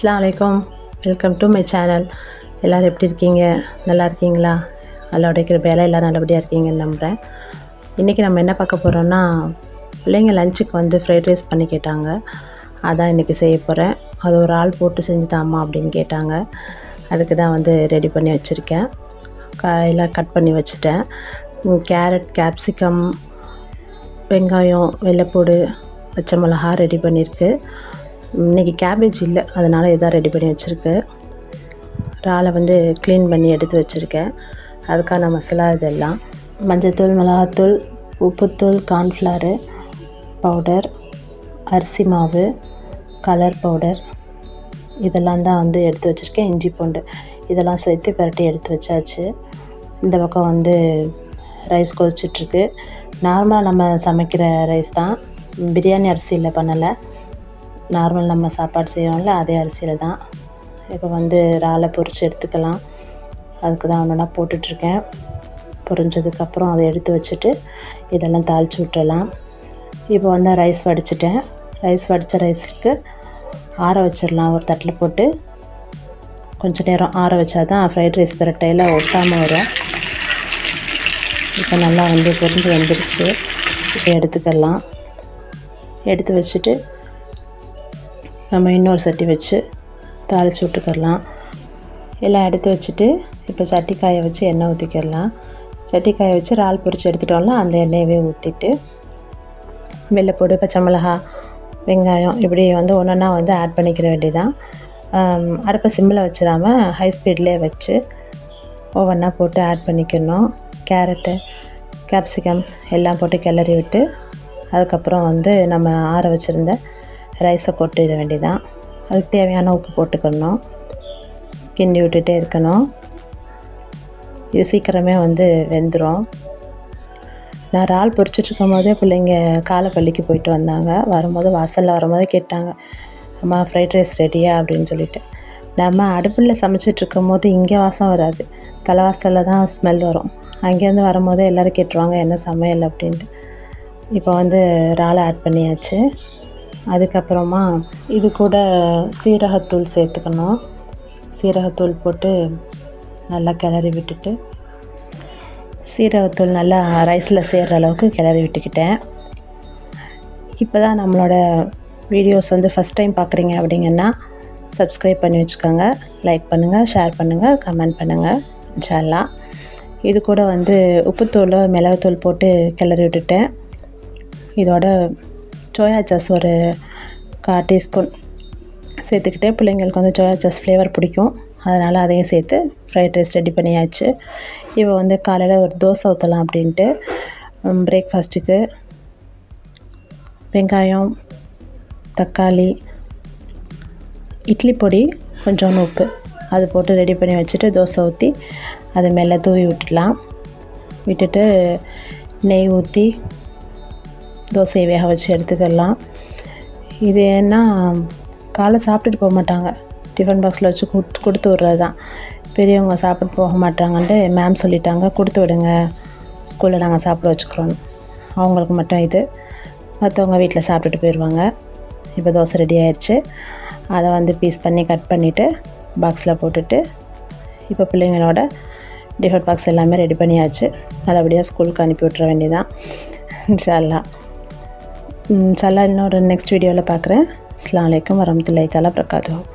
அஸ்லாம் வலைக்கம் welcome to my channel எல்லோரும் எப்படி இருக்கீங்க நல்லா இருக்கீங்களா அல்லாவுடைய கிருபையால் எல்லோரும் நல்லபடியாக இருக்கீங்கன்னு நம்புகிறேன் இன்றைக்கி நம்ம என்ன பார்க்க போகிறோன்னா பிள்ளைங்க லஞ்சுக்கு வந்து ஃப்ரைட் ரைஸ் பண்ணி கேட்டாங்க அதான் இன்றைக்கி செய்ய போகிறேன் அது ஒரு ஆள் போட்டு செஞ்சு தாம்மா அப்படின்னு கேட்டாங்க அதுக்கு தான் வந்து ரெடி பண்ணி வச்சுருக்கேன் காயெல்லாம் கட் பண்ணி வச்சுட்டேன் கேரட் கேப்சிகம் வெங்காயம் வெள்ளைப்பூடு பச்சை மிளகா ரெடி பண்ணியிருக்கு இன்றைக்கி கேபேஜ் இல்லை அதனால் இதான் ரெடி பண்ணி வச்சுருக்கு இறாலை வந்து க்ளீன் பண்ணி எடுத்து வச்சுருக்கேன் அதுக்கான மசாலா இதெல்லாம் மஞ்சள்தூள் மிளகாத்தூள் உப்புத்தூள் கார்ன்ஃப்ளவரு பவுடர் அரிசி மாவு கலர் பவுடர் இதெல்லாம் தான் வந்து எடுத்து வச்சுருக்கேன் இஞ்சி பூண்டு இதெல்லாம் சேர்த்து பரட்டி எடுத்து வச்சாச்சு இந்த பக்கம் வந்து ரைஸ் கொதிச்சிட்ருக்கு நார்மலாக நம்ம சமைக்கிற ரைஸ் தான் பிரியாணி அரிசியில் பண்ணலை நார்மல் நம்ம சாப்பாடு செய்வோம்ல அதே அரிசியில் தான் இப்போ வந்து இறாலை பொரித்து எடுத்துக்கலாம் அதுக்கு தான் ஒன்றா போட்டுட்ருக்கேன் பொரிஞ்சதுக்கப்புறம் அதை எடுத்து வச்சுட்டு இதெல்லாம் தாளித்து விட்டுறலாம் இப்போ வந்து ரைஸ் வடிச்சிட்டேன் ரைஸ் வடித்த ரைஸுக்கு ஆற வச்சிடலாம் ஒரு தட்டில் போட்டு கொஞ்சம் நேரம் ஆற வச்சா தான் ஃப்ரைட் ரைஸ் பிரட்டையில் ஒட்டாமல் வரும் இப்போ நல்லா வந்து பொரிஞ்சு வந்துடுச்சு இப்போ எடுத்துக்கலாம் எடுத்து வச்சுட்டு நம்ம இன்னொரு சட்டி வச்சு தாளித்து விட்டுக்கிடலாம் எல்லாம் எடுத்து வச்சுட்டு இப்போ சட்டி காய வச்சு எண்ணெய் ஊற்றிக்கிடலாம் சட்டி காய வச்சு இறால் பொரித்து எடுத்துட்டோம்ல அந்த எண்ணெயவே ஊற்றிட்டு வெள்ளைப்பூடு பச்சை மிளகா வெங்காயம் இப்படி வந்து ஒன்றா வந்து ஆட் பண்ணிக்கிற வேண்டியதான் அடுப்பை சிம்மில் வச்சிடாமல் ஹை ஸ்பீட்லேயே வச்சு ஒவ்வொன்றா போட்டு ஆட் பண்ணிக்கணும் கேரட்டு கேப்சிகம் எல்லாம் போட்டு கிளறி விட்டு அதுக்கப்புறம் வந்து நம்ம ஆற வச்சுருந்த ரைஸை கொட்டிட வேண்டியதான் அதுக்கு தேவையான உப்பு போட்டுக்கணும் கிண்டி விட்டுட்டே இருக்கணும் இது சீக்கிரமே வந்து வெந்துடும் நான் இறால் பொரிச்சிட்ருக்கும் போதே பிள்ளைங்க காலைப்பள்ளிக்கு போயிட்டு வந்தாங்க வரும்போது வாசலில் வரும்போது கேட்டாங்க அம்மா ஃப்ரைட் ரைஸ் ரெடியா அப்படின்னு சொல்லிட்டு நம்ம அடுப்பில் சமைச்சிட்ருக்கும் போது இங்கே வாசம் வராது தலைவாசலில் தான் ஸ்மெல் வரும் அங்கேருந்து வரும்போது எல்லோரும் கேட்டுருவாங்க என்ன சமையல் அப்படின்ட்டு இப்போ வந்து இறாலை ஆட் பண்ணியாச்சு அதுக்கப்புறமா இது கூட சீரகத்தூள் சேர்த்துக்கணும் சீரகத்தூள் போட்டு நல்லா கிளறி விட்டுட்டு சீரகத்தூள் நல்லா ரைஸில் சேர்கிற அளவுக்கு கிளறி விட்டுக்கிட்டேன் இப்போ தான் நம்மளோட வீடியோஸ் வந்து ஃபஸ்ட் டைம் பார்க்குறீங்க அப்படிங்கன்னா சப்ஸ்கிரைப் பண்ணி வச்சுக்கோங்க லைக் பண்ணுங்கள் ஷேர் பண்ணுங்கள் கமெண்ட் பண்ணுங்கள் இன்ஷால்லாம் இது கூட வந்து உப்புத்தூள் மிளகுத்தூள் போட்டு கிளறி விட்டுட்டேன் இதோட சோயா சாஸ் ஒரு கா டீஸ்பூன் சேர்த்துக்கிட்டே பிள்ளைங்களுக்கு வந்து சோயா சாஸ் ஃப்ளேவர் பிடிக்கும் அதனால் அதையும் சேர்த்து ஃப்ரைட் ரைஸ் ரெடி பண்ணியாச்சு இப்போ வந்து காலையில் ஒரு தோசை ஊற்றலாம் அப்படின்ட்டு பிரேக்ஃபாஸ்ட்டுக்கு வெங்காயம் தக்காளி இட்லி பொடி கொஞ்சோண்டு உப்பு அது போட்டு ரெடி பண்ணி வச்சுட்டு தோசை ஊற்றி அது மேலே தூவி விட்டுடலாம் விட்டுட்டு நெய் ஊற்றி தோசையை வேக வச்சு எடுத்துக்கலாம் இது ஏன்னா காலை சாப்பிட்டுட்டு போக மாட்டாங்க டிஃபன் பாக்ஸில் வச்சு கொடுத்து கொடுத்து விட்றது தான் பெரியவங்க சாப்பிட்டு போக மாட்டாங்கன்ட்டு மேம் சொல்லிட்டாங்க கொடுத்து விடுங்க ஸ்கூலில் நாங்கள் சாப்பிட வச்சுக்கிறோம் அவங்களுக்கு மட்டும் இது மற்றவங்க வீட்டில் சாப்பிட்டுட்டு போயிடுவாங்க இப்போ தோசை ரெடி ஆயிடுச்சு அதை வந்து பீஸ் பண்ணி கட் பண்ணிவிட்டு பாக்ஸில் போட்டுட்டு இப்போ பிள்ளைங்களோட டிஃபன் பாக்ஸ் எல்லாமே ரெடி பண்ணியாச்சு நல்லபடியாக ஸ்கூலுக்கு அனுப்பி விட்ற வேண்டியதான் இன்ஷால்லா இன்ஷால்லா இன்னொரு நெக்ஸ்ட் வீடியோவில் பார்க்குறேன் அஸ்லாம் வலைக்கம் வரமத்துல்லாய் தாலா பிரகாத்தூ